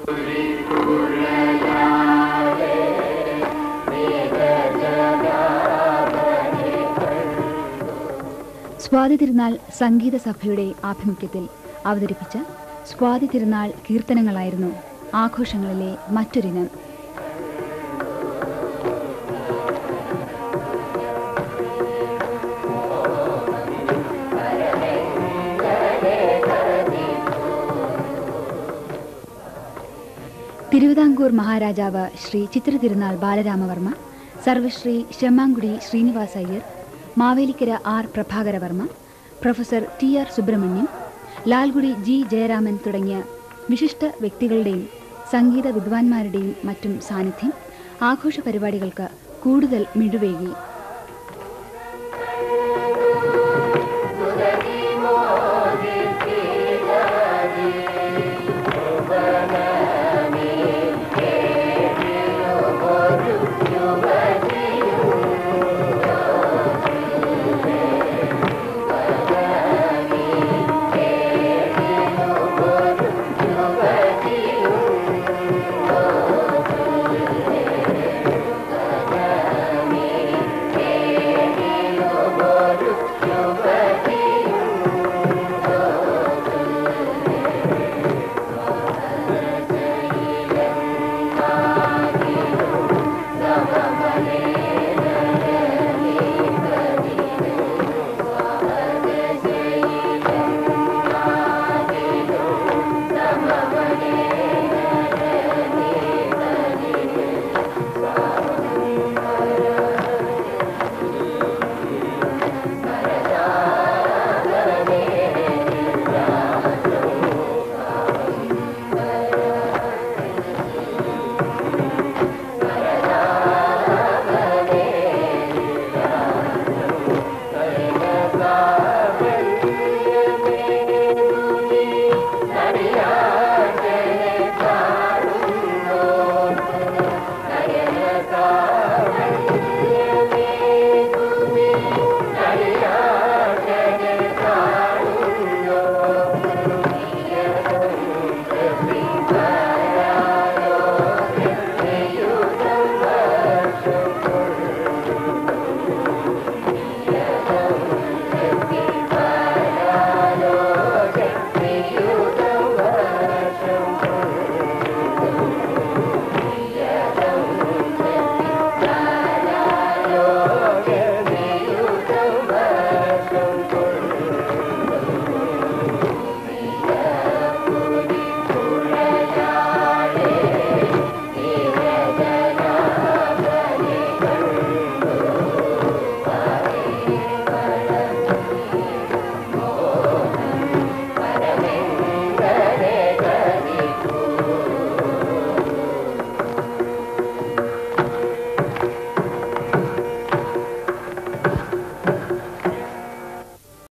സ്വാതി തിരുനാൾ സംഗീത സഭയുടെ ആഭിമുഖ്യത്തിൽ അവതരിപ്പിച്ച സ്വാതി തിരുനാൾ കീർത്തനങ്ങളായിരുന്നു ആഘോഷങ്ങളിലെ മറ്റൊരിനം തിരുവിതാംകൂർ മഹാരാജാവ് Sri Chithira Thirunal Balarama Varma Sarvashri Semmangudi Srinivasa Iyer Mavelikara R Prabhakara Varma professor T R Subramaniam Lalgudi G Jayaraman തുടങ്ങിയ വിശിഷ്ട വ്യക്തികളുടെയും സംഗീത വിദ്വാൻമാരുടെയും മറ്റും സാന്നിധ്യം ആഘോഷ പരിപാടികൾക്ക് കൂടുതൽ മിഴുവേകി